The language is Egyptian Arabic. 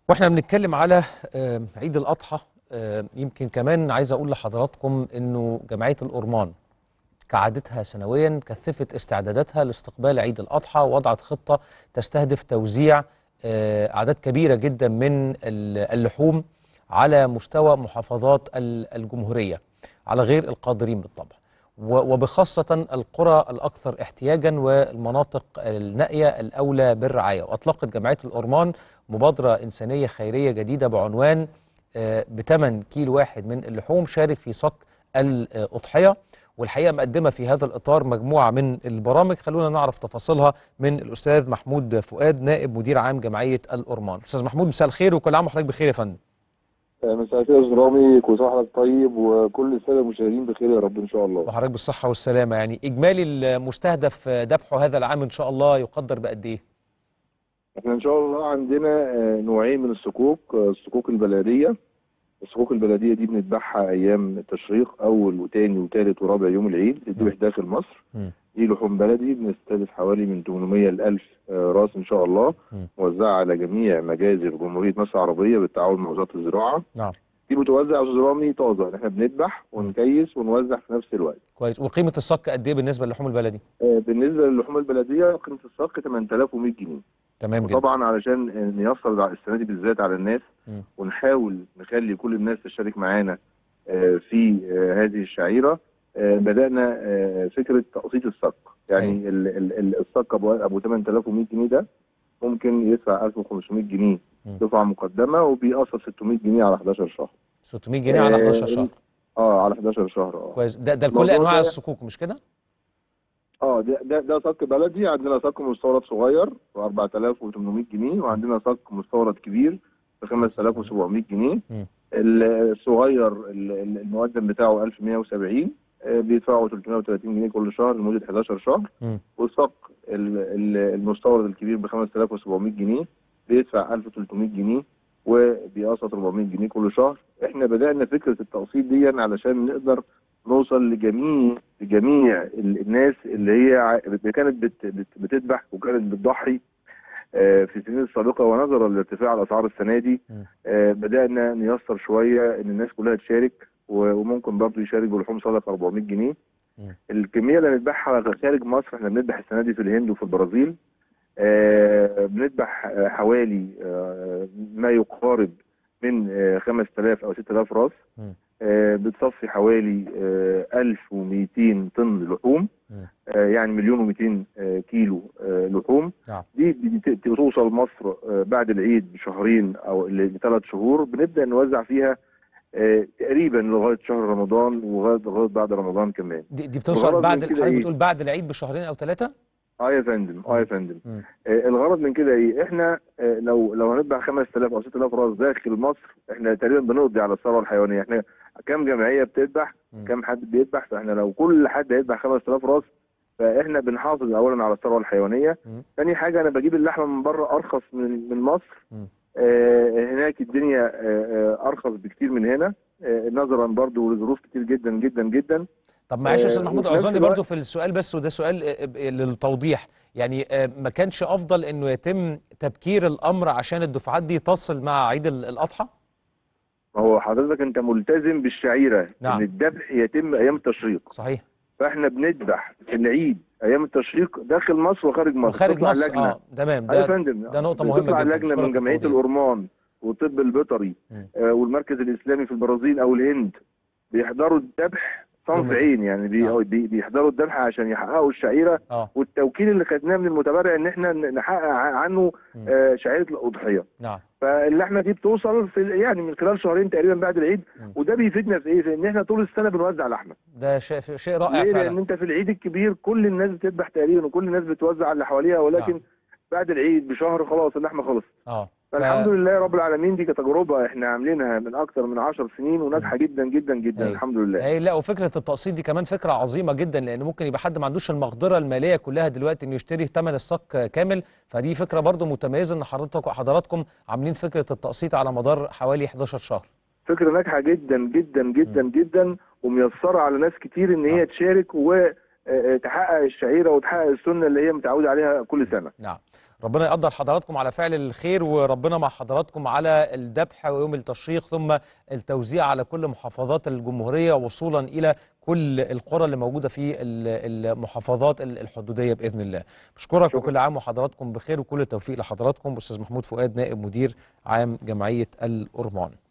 واحنا بنتكلم على آه، عيد الأضحى آه، يمكن كمان عايز أقول لحضراتكم إنه جمعية الأورمان كعادتها سنويا كثفت استعداداتها لاستقبال عيد الأضحى ووضعت خطة تستهدف توزيع آه، أعداد كبيرة جدا من ال- اللحوم على مستوى محافظات ال- الجمهورية على غير القادرين بالطبع و- وبخاصة القرى الأكثر احتياجا والمناطق النائية الأولى بالرعاية وأطلقت جمعية الأورمان مبادرة إنسانية خيرية جديدة بعنوان آه، بثمن كيلو واحد من اللحوم شارك في صك الأضحية والحقيقة مقدمة في هذا الإطار مجموعة من البرامج خلونا نعرف تفاصيلها من الأستاذ محمود فؤاد نائب مدير عام جمعية الأورمان أستاذ محمود مساء الخير وكل عام وحضرتك بخير يا فندم مساء الخير يا استاذ رامي كل سنه وحضرتك طيب وكل الساده المشاهدين بخير يا رب ان شاء الله وحضرتك بالصحة والسلامة يعني إجمالي المستهدف ذبحه هذا العام إن شاء الله يقدر بقد إيه؟ احنا ان شاء الله عندنا آه، نوعين من الصكوك آه، الصكوك البلديه الصكوك البلديه دي بنذبحها ايام التشريق اول وثاني وثالث ورابع يوم العيد بتذبح داخل مصر مم. دي لحوم بلدي بنستهدف حوالي من 800 ل 1000 آه، راس ان شاء الله مم. موزعه على جميع مجازر جمهوريه مصر العربيه بالتعاون مع وزاره الزراعه نعم دي بتوزع يا استاذ رامي طازه احنا بنذبح ونكيس ونوزع في نفس الوقت كويس وقيمة الصك قد إيه بالنسبة للحوم البلدي؟ آه، بالنسبه للحوم البلديه قيمه الصك 8100 جنيه تمام جدا طبعا علشان نيسر السنه دي بالذات على الناس مم. ونحاول نخلي كل الناس تشترك معانا آه، في آه، هذه الشعيره آه، بدانا آه، فكره تقسيط الصك يعني ال- ال- ال- الصك ابو ابو 8100 جنيه ده ممكن يدفع 1500 جنيه مم. دفعه مقدمه وبيقسط 600 جنيه على 11 شهر 600 جنيه على آه، 11 شهر اه على 11 شهر اه كويس ده ده لكل الموضوع انواع ده- الصكوك مش كده؟ اه ده ده ده صك بلدي عندنا صك مستورد صغير ب 4800 جنيه وعندنا صك مستورد كبير ب 5700 جنيه مم. الصغير ال- ال- المقدم بتاعه 1170 آه، بيدفعوا 330 جنيه كل شهر لمده 11 شهر مم. والصك ال- ال- المستورد الكبير ب 5700 جنيه بيدفع 1300 جنيه وبيقسط 400 جنيه كل شهر احنا بدانا فكره التقسيط دي علشان نقدر نوصل لجميع لجميع ال- الناس اللي هي ع- كانت بت بت بتذبح وكانت بتضحي آه، في السنين السابقه ونظرا لارتفاع الاسعار السنه دي مم. آه، بدانا نيسر شويه ان الناس كلها تشارك و- وممكن برضه يشارك بلحوم صدقه 400 جنيه مم. الكميه اللي هنذبحها خارج مصر احنا بنذبح السنه دي في الهند وفي البرازيل آه، بنذبح آه، حوالي آه، ما يقارب من آه، 5000 او 6000 راس مم. آه، بتصفي حوالي آه، 1200 طن لحوم مم. آه، يعني مليون و200 كيلو آه، لحوم نعم. دي بت- توصل مصر آه، بعد العيد بشهرين او لثلاث شهور بنبدا نوزع فيها آه، تقريبا لغايه شهر رمضان وغايه لغايه بعد رمضان كمان دي, دي بتوصل الغرض بعد من كده حضرتك إيه؟ بتقول بعد العيد بشهرين او ثلاثه؟ اه يا فندم اه يا فندم مم. آه، الغرض من كده ايه احنا آه، لو لو هنذبح 5000 او 6000 راس داخل مصر احنا تقريبا بنقضي على الثروه الحيوانيه احنا كام جمعيه بتذبح مم. كام حد بيذبح فاحنا لو كل حد هيذبح 5000 راس فاحنا بنحافظ اولا على الثروه الحيوانيه مم. ثاني حاجه انا بجيب اللحمه من بره ارخص من من مصر مم. آه هناك الدنيا آه آه ارخص بكتير من هنا آه نظرا برضو لظروف كتير جدا جدا جدا طب معلش يا آه، استاذ محمود وفي نفس اعذرني الوقت- برضو في السؤال بس وده سؤال آه، آه، للتوضيح يعني آه، ما كانش افضل انه يتم تبكير الامر عشان الدفعات دي تصل مع عيد ال- الاضحى؟ ما هو حضرتك انت ملتزم بالشعيره نعم. ان الذبح يتم ايام التشريق صحيح فاحنا بنذبح في العيد ايام التشريق داخل مصر وخارج مصر وخارج تطلع مصر اللجنه اه تمام آه يا ده فندم ده نقطة مهمة بتطلع جدا. لجنه أشكرك من جمعيه للتوضيح. الأورمان والطب البيطري مم. آه والمركز الاسلامي في البرازيل او الهند بيحضروا الذبح صنف ممتاز. عين يعني بي نعم. بي بيحضروا الذبح عشان يحققوا الشعيره اه والتوكيل اللي خدناه من المتبرع ان احنا نحقق عنه مم. آه شعيره الاضحيه نعم فاللحمه دي بتوصل في ال- يعني من خلال شهرين تقريبا بعد العيد مم. وده بيفيدنا في ايه؟ في ان احنا طول السنه بنوزع لحمه. ده شيء شيء رائع ليه؟ لان فعلا انت في العيد الكبير كل الناس بتذبح تقريبا وكل الناس بتوزع على اللي حواليها ولكن نعم. بعد العيد بشهر خلاص اللحمه خلص. اه ف- فالحمد لله رب العالمين دي كتجربه احنا عاملينها من اكثر من 10 سنين وناجحه جدا جدا جدا أيوة. الحمد لله. اي لا وفكره التقسيط دي كمان فكره عظيمه جدا لان ممكن يبقى حد ما عندوش المقدره الماليه كلها دلوقتي انه يشتري ثمن الصك كامل فدي فكره برضو متميزه ان حضرتك حضراتكم عاملين فكره التقسيط على مدار حوالي 11 شهر فكره ناجحه جدا جدا جدا جدا وميسره على ناس كتير ان هي آه. تشارك وتحقق الشعيره وتحقق السنه اللي هي متعوده عليها كل سنه. نعم ربنا يقدر حضراتكم على فعل الخير وربنا مع حضراتكم على الذبح ويوم التشريق ثم التوزيع على كل محافظات الجمهورية وصولا إلى كل القرى اللي موجودة في ال- المحافظات ال- الحدودية بإذن الله بشكرك شكرا. وكل عام وحضراتكم بخير وكل التوفيق لحضراتكم أستاذ محمود فؤاد نائب مدير عام جمعية الأورمان